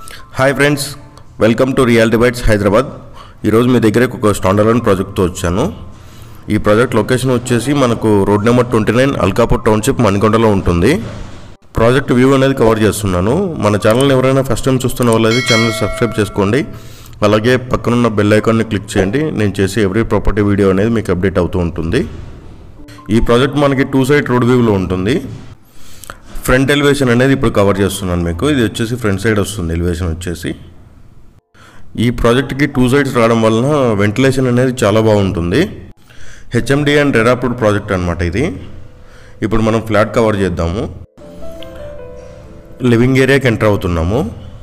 hi friends welcome to Reality Bites Hyderabad ఈరోజు మీ దగ్గరకు ఒక స్టాండర్లోన్ ప్రాజెక్ట్తో వచ్చాను ఈ ప్రాజెక్ట్ లొకేషన్ వచ్చేసి మనకు road number twenty nine Alkapur township మణికొండలో ఉంటుంది ప్రాజెక్ట్ వ్యూ అనేది కవర్ చేస్తున్నాను మన ఛానల్ని ఎవరైనా ఫస్ట్ టైం చూస్తున్న వాళ్ళైతే ఛానల్ సబ్స్క్రైబ్ చేసుకోండి అలాగే పక్కనున్న బెల్ ఐకాన్ని క్లిక్ చేయండి నేను చేసే ఎవ్రీ ప్రాపర్టీ వీడియో అనేది మీకు అప్డేట్ అవుతూ ఉంటుంది ఈ ప్రాజెక్ట్ మనకి టూ సైడ్ రోడ్ వ్యూలో ఉంటుంది ఫ్రంట్ ఎలివేషన్ అనేది ఇప్పుడు కవర్ చేస్తున్నాను మీకు ఇది వచ్చేసి ఫ్రంట్ సైడ్ వస్తుంది ఎలివేషన్ వచ్చేసి ఈ ప్రాజెక్ట్కి టూ సైడ్స్ రావడం వలన వెంటిలేషన్ అనేది చాలా బాగుంటుంది హెచ్ఎండి అండ్ రెరాప్రూడ్ ప్రాజెక్ట్ అనమాట ఇది ఇప్పుడు మనం ఫ్లాట్ కవర్ చేద్దాము లివింగ్ ఏరియాకి ఎంటర్ అవుతున్నాము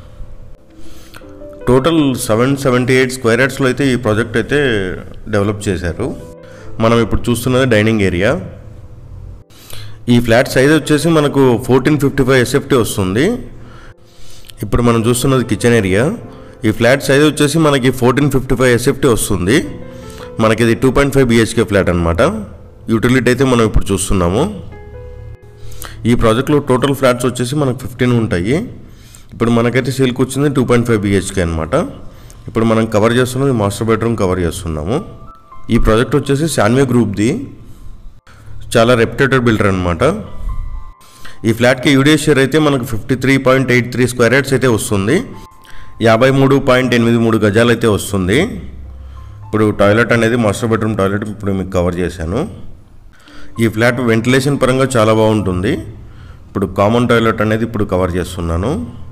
total seven seventy eight square యార్డ్స్లో అయితే ఈ ప్రాజెక్ట్ అయితే డెవలప్ చేశారు మనం ఇప్పుడు చూస్తున్నది డైనింగ్ ఏరియా ఈ ఫ్లాట్ సైజ్ వచ్చేసి మనకు ఫోర్టీన్ ఫిఫ్టీ ఫైవ్ ఎస్ఎఫ్టీ వస్తుంది ఇప్పుడు మనం చూస్తున్నది కిచెన్ ఏరియా ఈ ఫ్లాట్ సైజ్ వచ్చేసి మనకి ఫోర్టీన్ ఫిఫ్టీ ఫైవ్ ఎస్ఎఫ్టీ వస్తుంది మనకి ఇది two point five BHK flat అనమాట యూటిలిటీ అయితే మనం ఇప్పుడు చూస్తున్నాము ఈ ప్రాజెక్ట్లో టోటల్ ఫ్లాట్స్ వచ్చేసి మనకు ఫిఫ్టీన్ ఉంటాయి ఇప్పుడు మనకైతే సేల్కి వచ్చింది టూ పాయింట్ ఫైవ్ బిహెచ్కే అనమాట ఇప్పుడు మనం కవర్ చేస్తున్నది మాస్టర్ బెడ్రూమ్ కవర్ చేస్తున్నాము ఈ ప్రాజెక్ట్ వచ్చేసి శాన్వే గ్రూప్ది చాలా రెప్యుటేటెడ్ బిల్డర్ అనమాట ఈ ఫ్లాట్కి యూడిఎస్ షేర్ అయితే మనకు fifty three point eight three square yards అయితే వస్తుంది యాభై మూడు పాయింట్ ఎనిమిది మూడు గజాలు అయితే వస్తుంది ఇప్పుడు టాయిలెట్ అనేది మాస్టర్ బెడ్రూమ్ టాయిలెట్ ఇప్పుడు మీకు కవర్ చేశాను ఈ ఫ్లాట్ వెంటిలేషన్ పరంగా చాలా బాగుంటుంది ఇప్పుడు కామన్ టాయిలెట్ అనేది ఇప్పుడు కవర్ చేస్తున్నాను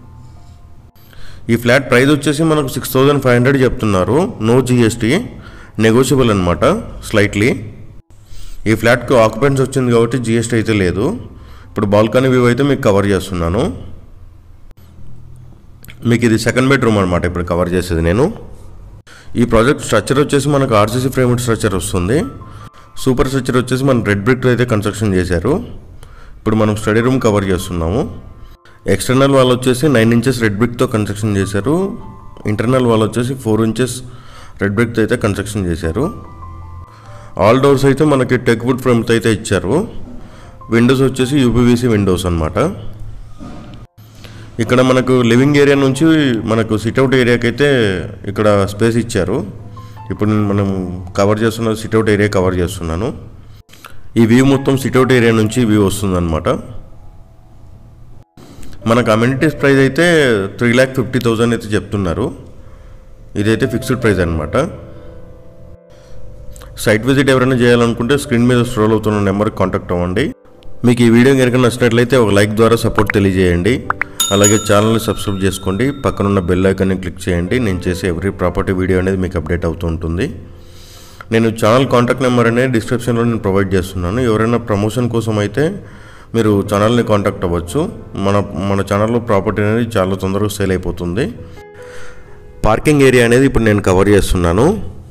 ఈ ఫ్లాట్ ప్రైస్ వచ్చేసి మనకు సిక్స్ థౌజండ్ ఫైవ్ హండ్రెడ్ చెప్తున్నారు నో జిఎస్టీ నెగోషియబుల్ అనమాట స్లైట్లీ ఈ ఫ్లాట్కి ఆక్యుపెంట్స్ వచ్చింది కాబట్టి జిఎస్టీ అయితే లేదు ఇప్పుడు బాల్కనీ వ్యూ అయితే మీకు కవర్ చేస్తున్నాను మీకు ఇది సెకండ్ బెడ్రూమ్ అనమాట ఇప్పుడు కవర్ చేసేది నేను ఈ ప్రాజెక్ట్ స్ట్రక్చర్ వచ్చేసి మనకు ఆర్సీసీ ఫ్రేమ్డ్ స్ట్రక్చర్ వస్తుంది సూపర్ స్ట్రక్చర్ వచ్చేసి మనం రెడ్ బ్రిక్ అయితే కన్స్ట్రక్షన్ చేశారు ఇప్పుడు మనం స్టడీ రూమ్ కవర్ చేస్తున్నాము ఎక్స్టర్నల్ వాల్ వచ్చేసి నైన్ ఇంచెస్ రెడ్ బ్రిక్తో కన్స్ట్రక్షన్ చేశారు ఇంటర్నల్ వాల్ వచ్చేసి ఫోర్ ఇంచెస్ రెడ్ బ్రిక్తో అయితే కన్స్ట్రక్షన్ చేశారు ఆల్ డోర్స్ అయితే మనకి టెక్ వుడ్ ఫ్రేమ్తో అయితే ఇచ్చారు విండోస్ వచ్చేసి యూపీవీసీ విండోస్ అనమాట ఇక్కడ మనకు లివింగ్ ఏరియా నుంచి మనకు సిట్అవుట్ ఏరియాకి అయితే ఇక్కడ స్పేస్ ఇచ్చారు ఇప్పుడు నేను మనం కవర్ చేస్తున్న సిట్అవుట్ ఏరియా కవర్ చేస్తున్నాను ఈ వ్యూ మొత్తం సిట్అవుట్ ఏరియా నుంచి వ్యూ వస్తుందన్నమాట మనకు అమ్యూనిటీస్ ప్రైస్ అయితే త్రీ ల్యాక్ ఫిఫ్టీ థౌజండ్ అయితే చెప్తున్నారు ఇదైతే ఫిక్స్డ్ ప్రైస్ అనమాట సైట్ విజిట్ ఎవరైనా చేయాలనుకుంటే స్క్రీన్ మీద స్క్రోల్ అవుతున్న నెంబర్కి కాంటాక్ట్ అవ్వండి మీకు ఈ వీడియో కనుక నచ్చినట్లయితే ఒక లైక్ ద్వారా సపోర్ట్ తెలియజేయండి అలాగే ఛానల్ని సబ్స్క్రైబ్ చేసుకోండి పక్కనున్న బెల్ ఐకాన్ని క్లిక్ చేయండి నేను చేసే ఎవ్రీ ప్రాపర్టీ వీడియో అనేది మీకు అప్డేట్ అవుతూ ఉంటుంది నేను ఛానల్ కాంటాక్ట్ నెంబర్ అనేది డిస్క్రిప్షన్లో నేను ప్రొవైడ్ చేస్తున్నాను ఎవరైనా ప్రమోషన్ కోసం అయితే మీరు ఛానల్ని కాంటాక్ట్ అవ్వచ్చు మన మన ఛానల్లో ప్రాపర్టీ అనేది చాలా తొందరగా సేల్ అయిపోతుంది పార్కింగ్ ఏరియా అనేది ఇప్పుడు నేను కవర్ చేస్తున్నాను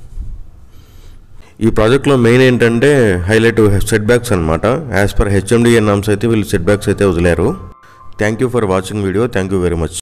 ఈ ప్రాజెక్ట్లో మెయిన్ ఏంటంటే హైలైట్ సెట్ బ్యాక్స్ అనమాట యాజ్ పర్ హెచ్ఎండిఏ నామ్స్ అయితే వీళ్ళు సెట్ బ్యాక్స్ అయితే వదిలేరు thank you for watching video thank you very much